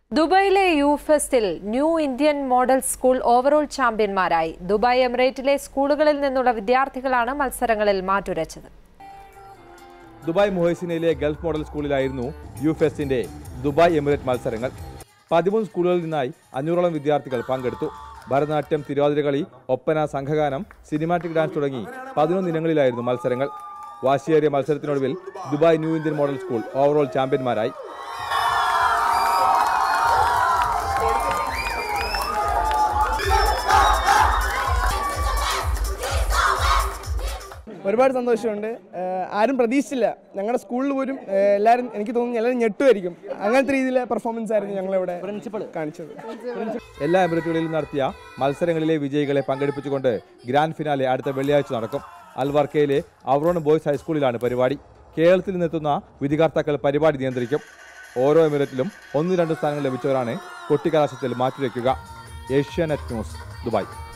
ദുബായിലെ യു ഫെസ്റ്റിൽ new Indian model school overall ചാമ്പ്യന്മാരായി ദുബായ് എമിറേറ്റിലെ സ്കൂളുകളിൽ നിന്നുള്ള വിദ്യാർത്ഥികളാണ് മത്സരങ്ങളിൽ മാറ്റുരച്ചത് ദുബായ് മുഹൈസിനയിലെ ഗൾഫ് മോഡൽ സ്കൂളിലായിരുന്നു യു ഫെസ്റ്റിന്റെ ദുബായ് എമിറേറ്റ് മത്സരങ്ങൾ പതിമൂന്ന് സ്കൂളുകളിൽ നിന്നായി അഞ്ഞൂറോളം വിദ്യാർത്ഥികൾ പങ്കെടുത്തു ഭരതനാട്യം തിരുവാതിരകളി ഒപ്പന സംഘഗാനം സിനിമാറ്റിക് ഡാൻസ് തുടങ്ങി പതിനൊന്ന് ഇനങ്ങളിലായിരുന്നു മത്സരങ്ങൾ വാശിയേറിയ മത്സരത്തിനൊടുവിൽ Dubai new Indian model school overall ചാമ്പ്യന്മാരായി ഒരുപാട് സന്തോഷമുണ്ട് ഏഹ് ആരും പ്രതീക്ഷിച്ചില്ല ഞങ്ങളുടെ സ്കൂളിൽ പോലും ഏഹ് എല്ലാവരും എനിക്ക് തോന്നുന്നു എല്ലാവരും ഞെട്ടുമായിരിക്കും അങ്ങനത്തെ രീതിയിലെ പെർഫോമൻസ് ആയിരുന്നു ഞങ്ങളിവിടെ പ്രിൻസിപ്പൾ കാണിച്ചത് എല്ലാ എമിറേറ്റുകളിലും നടത്തിയ മത്സരങ്ങളിലെ വിജയികളെ പങ്കെടുപ്പിച്ചുകൊണ്ട് ഗ്രാൻഡ് ഫിനാലെ അടുത്ത വെള്ളിയാഴ്ച നടക്കും അൽവർക്കയിലെ അവറോൺ ബോയ്സ് ഹൈസ്കൂളിലാണ് പരിപാടി കേരളത്തിൽ നിന്നെത്തുന്ന വിധികർത്താക്കൾ പരിപാടി നിയന്ത്രിക്കും ഓരോ എമിറേറ്റിലും ഒന്ന് രണ്ട് സ്ഥാനങ്ങൾ ലഭിച്ചവരാണ് കൊട്ടിക്കലാശത്തിൽ മാറ്റുരയ്ക്കുക ഏഷ്യാനെറ്റ് ന്യൂസ് ദുബായ്